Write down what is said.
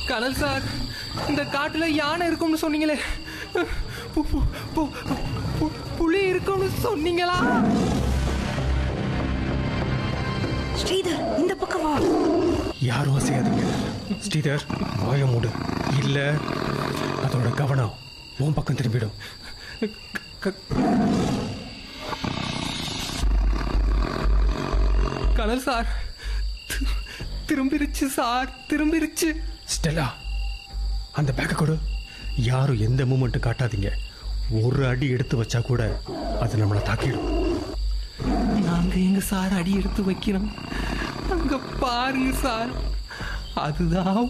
கனல் சார் இந்த காட்டுல யானை இருக்கும்னு சொன்னீங்களே பு- பு- பு- பு- புலி இருக்கும்னு சொன்னீங்களா ஸ்ரீதர் இந்த பக்கம் வா யாரும் அசையாதீங்க ஸ்ரீதர் வாய மூடு இல்ல அதோட கவனம் உன் பக்கம் திரும்பிடும் க- கனல் சார் தி- திரும்பிருச்சு சார் திரும்பிருச்சு ஸ்டெல்லா அந்த பேக்கை கொடு யாரும் எந்த மூமெண்ட்டும் காட்டாதீங்க ஒரு அடி எடுத்து வச்சா கூட அது நம்மளை தாக்கிடும் நாங்க எங்க சார் அடி எடுத்து வைக்கிறோம் அங்க பாருங்க சார் அதுதான்